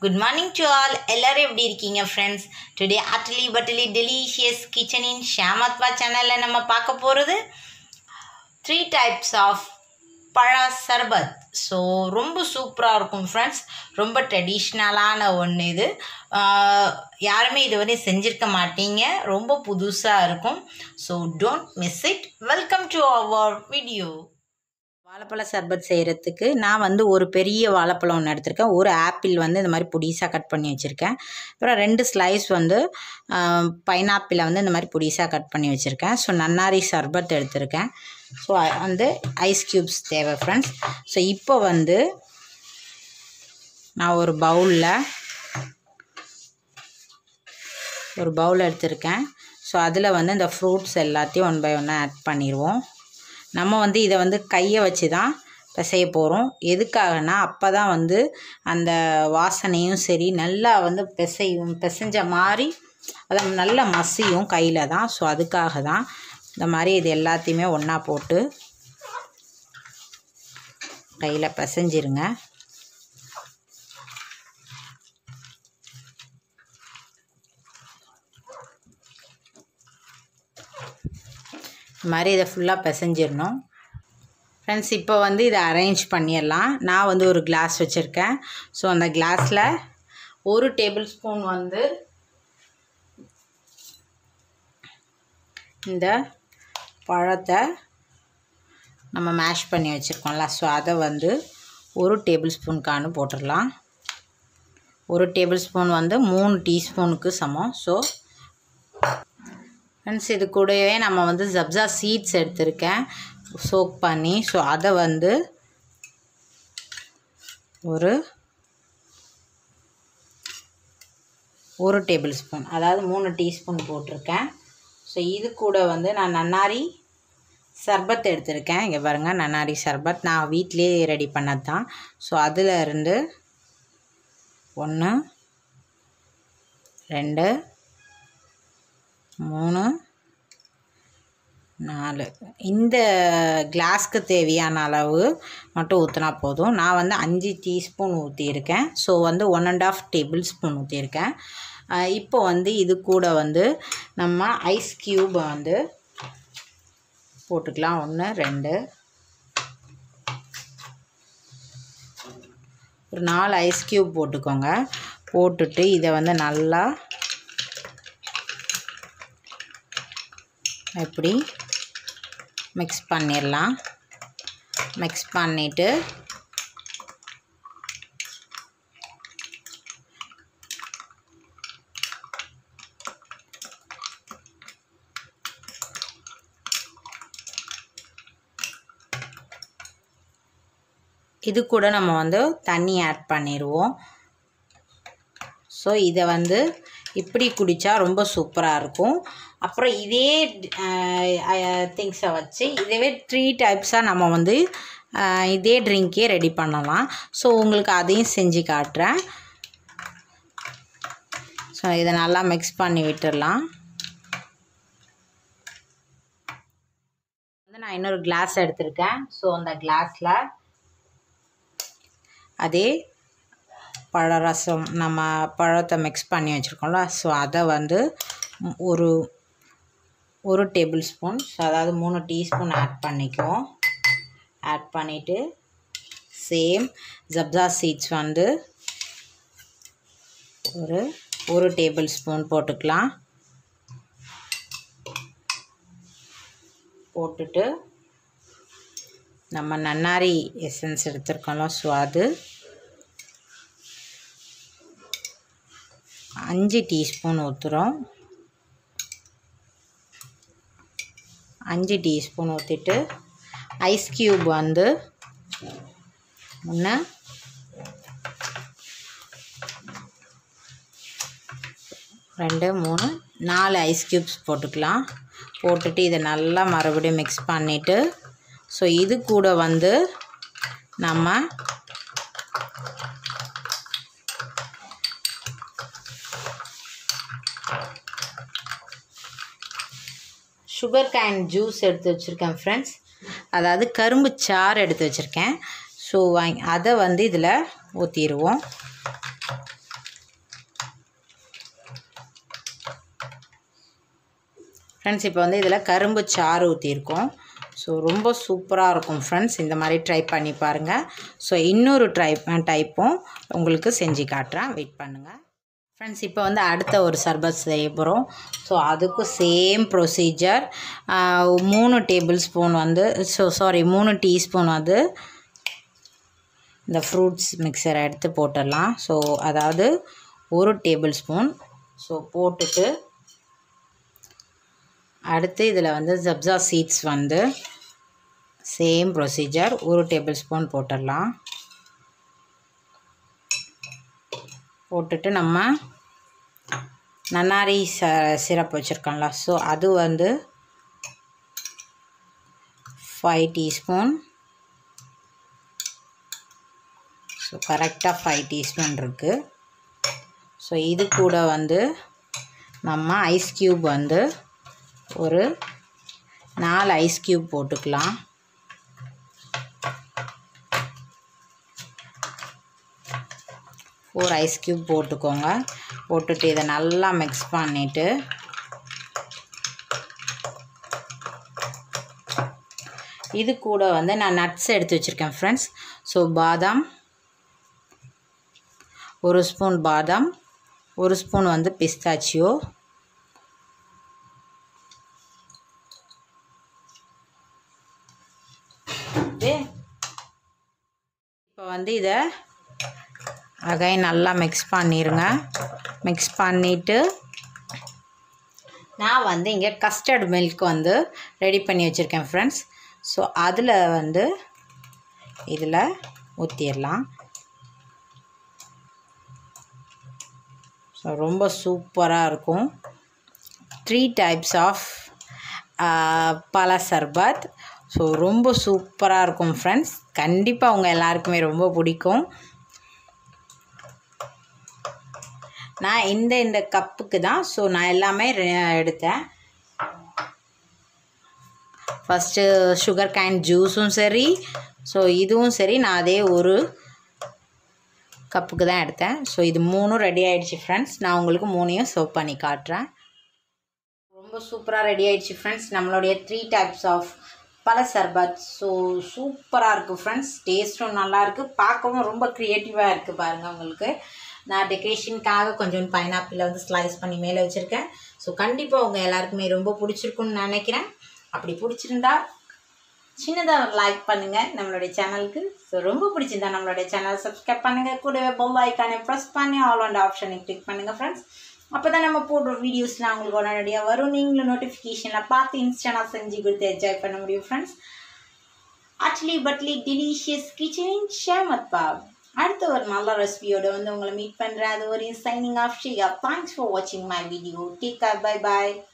good morning to all எல்லாரும் எப்படி இருக்கீங்க friends today utterly butterly delicious கிச்சனின் ஷாமத்வா சேனலில் நம்ம பார்க்க போகிறது த்ரீ டைப்ஸ் ஆஃப் பழ சர்பத் ஸோ ரொம்ப சூப்பராக இருக்கும் ஃப்ரெண்ட்ஸ் ரொம்ப ட்ரெடிஷ்னலான ஒன்று இது ஆஹ் யாருமே இதுவரை செஞ்சுருக்க மாட்டீங்க ரொம்ப புதுசாக இருக்கும் so don't miss it welcome to our video வாழைப்பழ சர்பத் செய்கிறதுக்கு நான் வந்து ஒரு பெரிய வாழைப்பழம் ஒன்று எடுத்திருக்கேன் ஒரு ஆப்பிள் வந்து இந்த மாதிரி பொடிசாக கட் பண்ணி வச்சுருக்கேன் அப்புறம் ரெண்டு ஸ்லைஸ் வந்து பைனாப்பிளை வந்து இந்த மாதிரி பொடிசாக கட் பண்ணி வச்சுருக்கேன் ஸோ நன்னாரி சர்பத் எடுத்திருக்கேன் ஸோ வந்து ஐஸ் க்யூப்ஸ் தேவை ஃப்ரெண்ட்ஸ் ஸோ இப்போ வந்து நான் ஒரு பவுலில் ஒரு பவுல் எடுத்திருக்கேன் ஸோ அதில் வந்து இந்த ஃப்ரூட்ஸ் எல்லாத்தையும் ஒன் பை ஒன்னாக ஆட் பண்ணிடுவோம் நம்ம வந்து இதை வந்து கையை வச்சு தான் பிசைய போகிறோம் எதுக்காகனா அப்போ தான் வந்து அந்த வாசனையும் சரி நல்லா வந்து பிசையும் பிசைஞ்ச மாதிரி அதை நல்லா மசியும் கையில் தான் ஸோ அதுக்காக தான் இந்த மாதிரி இது எல்லாத்தையுமே ஒன்றா போட்டு கையில் பிசைஞ்சிருங்க இந்த மாதிரி இதை ஃபுல்லாக பிசைஞ்சிடணும் ஃப்ரெண்ட்ஸ் இப்போ வந்து இதை அரேஞ்ச் பண்ணிடலாம் நான் வந்து ஒரு கிளாஸ் வச்சுருக்கேன் ஸோ அந்த கிளாஸில் ஒரு டேபிள் ஸ்பூன் வந்து இந்த பழத்தை நம்ம மேஷ் பண்ணி வச்சுருக்கோம்ல ஸோ அதை வந்து ஒரு டேபிள் ஸ்பூனுக்கானு போட்டுடலாம் ஒரு டேபிள் ஸ்பூன் வந்து மூணு டீஸ்பூனுக்கு சமம் ஸோ ஃப்ரெண்ட்ஸ் இது கூடவே நம்ம வந்து ஜப்ஜா சீட்ஸ் எடுத்திருக்கேன் சோக் பண்ணி ஸோ அதை வந்து ஒரு ஒரு டேபிள் ஸ்பூன் அதாவது மூணு டீஸ்பூன் போட்டிருக்கேன் ஸோ இது கூட வந்து நான் நன்னாரி சர்பத் எடுத்திருக்கேன் இங்கே பாருங்கள் நன்னாரி சர்பத் நான் வீட்டிலே ரெடி பண்ணது தான் ஸோ அதில் இருந்து ஒன்று ரெண்டு மூணு நாலு இந்த கிளாஸ்க்கு தேவையான அளவு மட்டும் ஊற்றினா போதும் நான் வந்து அஞ்சு டீஸ்பூன் ஊற்றியிருக்கேன் ஸோ வந்து one and half tablespoon ஊற்றியிருக்கேன் இப்போ வந்து இது கூட வந்து நம்ம ஐஸ் க்யூப் வந்து போட்டுக்கலாம் ஒன்று ரெண்டு ஒரு நாலு ஐஸ் க்யூப் போட்டுக்கோங்க போட்டுட்டு இதை வந்து நல்லா இப்படி மிக்ஸ் பண்ணிடலாம் மிக்ஸ் பண்ணிவிட்டு இது கூட நம்ம வந்து தண்ணி ஆட் பண்ணிடுவோம் ஸோ இதை வந்து இப்படி குடித்தா ரொம்ப சூப்பராக இருக்கும் அப்புறம் இதே திங்ஸை வச்சு இதுவே த்ரீ டைப்ஸாக நம்ம வந்து இதே ட்ரிங்க்கே ரெடி பண்ணலாம் ஸோ உங்களுக்கு அதையும் செஞ்சு காட்டுறேன் ஸோ இதை நல்லா மிக்ஸ் பண்ணி விட்டுடலாம் வந்து நான் இன்னொரு கிளாஸ் எடுத்திருக்கேன் ஸோ அந்த கிளாஸில் அதே பழ ரசம் நம்ம பழத்தை மிக்ஸ் பண்ணி வச்சுருக்கோம்ல ஸோ அதை வந்து ஒரு ஒரு டேபிள் ஸ்பூன் ஸோ அதாவது மூணு டீஸ்பூன் ஆட் பண்ணிக்குவோம் ஆட் பண்ணிவிட்டு சேம் ஜப்ஜா சீட்ஸ் வந்து ஒரு ஒரு டேபிள் ஸ்பூன் போட்டுக்கலாம் போட்டுட்டு நம்ம நன்னாரி எசன்ஸ் எடுத்துருக்கோம்ல ஸோ அது அஞ்சு டீஸ்பூன் ஊற்றுறோம் அஞ்சு டீஸ்பூன் ஊற்றிட்டு ஐஸ் க்யூப் வந்து ஒன்று ரெண்டு மூணு நாலு ஐஸ் க்யூப்ஸ் போட்டுக்கலாம் போட்டுட்டு இதை நல்லா மறுபடியும் மிக்ஸ் பண்ணிவிட்டு ஸோ இது கூட வந்து நம்ம சுகர் கேன் ஜூஸ் எடுத்து வச்சுருக்கேன் ஃப்ரெண்ட்ஸ் அதாவது கரும்பு சாறு எடுத்து வச்சுருக்கேன் ஸோ வாங்கி அதை வந்து இதில் ஊற்றிடுவோம் ஃப்ரெண்ட்ஸ் இப்போ வந்து இதில் கரும்பு சாறு ஊற்றிருக்கோம் ஸோ ரொம்ப சூப்பராக இருக்கும் ஃப்ரெண்ட்ஸ் இந்த மாதிரி ட்ரை பண்ணி பாருங்கள் ஸோ இன்னொரு ட்ரை டைப்பும் உங்களுக்கு செஞ்சு காட்டுறேன் வெயிட் பண்ணுங்கள் ஃப்ரெண்ட்ஸ் இப்போ வந்து அடுத்த ஒரு சர்பத் செய்ய போகிறோம் ஸோ அதுக்கும் சேம் ப்ரொசீஜர் மூணு டேபிள் ஸ்பூன் வந்து ஸோ சாரி மூணு டீஸ்பூன் வந்து இந்த ஃப்ரூட்ஸ் மிக்சரை எடுத்து போட்டுடலாம் ஸோ அதாவது ஒரு டேபிள் ஸ்பூன் ஸோ போட்டுட்டு அடுத்து இதில் வந்து ஜப்ஸா சீட்ஸ் வந்து சேம் ப்ரொசீஜர் ஒரு டேபிள் ஸ்பூன் போட்டுடலாம் போட்டுட்டு நம்ம நன்னாரி ச சிரப் வச்சுருக்கோம்ல ஸோ அது வந்து ஃபைவ் டீஸ்பூன் ஸோ கரெக்டாக ஃபைவ் டீஸ்பூன் இருக்குது ஸோ இது கூட வந்து நம்ம ஐஸ் க்யூப் வந்து ஒரு நாலு ஐஸ் க்யூப் போட்டுக்கலாம் ஒரு ஐஸ் க்யூப் போட்டுக்கோங்க போட்டுட்டு இதை நல்லா மிக்ஸ் பண்ணிவிட்டு இது கூட வந்து நான் நட்ஸ் எடுத்து வச்சுருக்கேன் ஃப்ரெண்ட்ஸ் ஸோ பாதாம் ஒரு ஸ்பூன் பாதாம் ஒரு ஸ்பூன் வந்து பிஸ்தாச்சியோ இப்போ வந்து இதை அகைன் நல்லா மிக்ஸ் பண்ணிடுங்க மிக்ஸ் பண்ணிவிட்டு நான் வந்து இங்கே கஸ்டர்ட் மில்க் வந்து ரெடி பண்ணி வச்சுருக்கேன் ஃப்ரெண்ட்ஸ் ஸோ அதில் வந்து இதில் ஊற்றிடலாம் ஸோ ரொம்ப சூப்பராக இருக்கும் த்ரீ டைப்ஸ் ஆஃப் பல சர்பத் ஸோ ரொம்ப சூப்பராக இருக்கும் ஃப்ரெண்ட்ஸ் கண்டிப்பாக அவங்க எல்லாருக்குமே ரொம்ப பிடிக்கும் நான் இந்த இந்த கப்புக்கு தான் ஸோ நான் எல்லாமே எடுத்தேன் ஃபஸ்ட்டு சுகர் கேன் ஜூஸும் சரி ஸோ இதுவும் சரி நான் அதே ஒரு கப்புக்கு தான் எடுத்தேன் ஸோ இது மூணும் ரெடி ஆகிடுச்சு ஃப்ரெண்ட்ஸ் நான் உங்களுக்கு மூணையும் சர்வ் பண்ணி காட்டுறேன் ரொம்ப சூப்பராக ரெடி ஆகிடுச்சு ஃப்ரெண்ட்ஸ் நம்மளுடைய த்ரீ டைப்ஸ் ஆஃப் பல சர்பத் ஸோ சூப்பராக இருக்குது ஃப்ரெண்ட்ஸ் டேஸ்ட்டும் நல்லாயிருக்கு பார்க்கவும் ரொம்ப க்ரியேட்டிவாக இருக்குது பாருங்கள் உங்களுக்கு நான் டெக்கரேஷனுக்காக கொஞ்சம் பைனாப்பிளை வந்து ஸ்லைஸ் பண்ணி மேலே வச்சுருக்கேன் ஸோ கண்டிப்பாக உங்கள் எல்லாருக்குமே ரொம்ப பிடிச்சிருக்குன்னு நினைக்கிறேன் அப்படி பிடிச்சிருந்தா சின்னதாக ஒரு லைக் பண்ணுங்கள் நம்மளுடைய சேனலுக்கு ஸோ ரொம்ப பிடிச்சிருந்தா நம்மளுடைய சேனல் சப்ஸ்கிரைப் பண்ணுங்கள் கூடவே பெல் ஐக்கானை ப்ரெஸ் பண்ணி ஆல் அண்ட் ஆப்ஷனை கிளிக் பண்ணுங்கள் ஃப்ரெண்ட்ஸ் அப்போ தான் நம்ம போடுற வீடியோஸ்லாம் உங்களுக்கு உடனடியாக வரும் நீங்களும் நோட்டிஃபிகேஷனில் பார்த்து இன்ஸ்டன்டாக செஞ்சு கொடுத்து என்ஜாய் பண்ண முடியும் friends actually butterly delicious kitchen ஷேமத் பாப் அடுத்த ஒரு நல்ல ரெசிபியோட வந்து உங்களை மீட் பண்ணுறேன் அது ஒரு சைனிங் ஆஃப் ஷியா தேங்க்ஸ் ஃபார் வாட்சிங் my video take care bye bye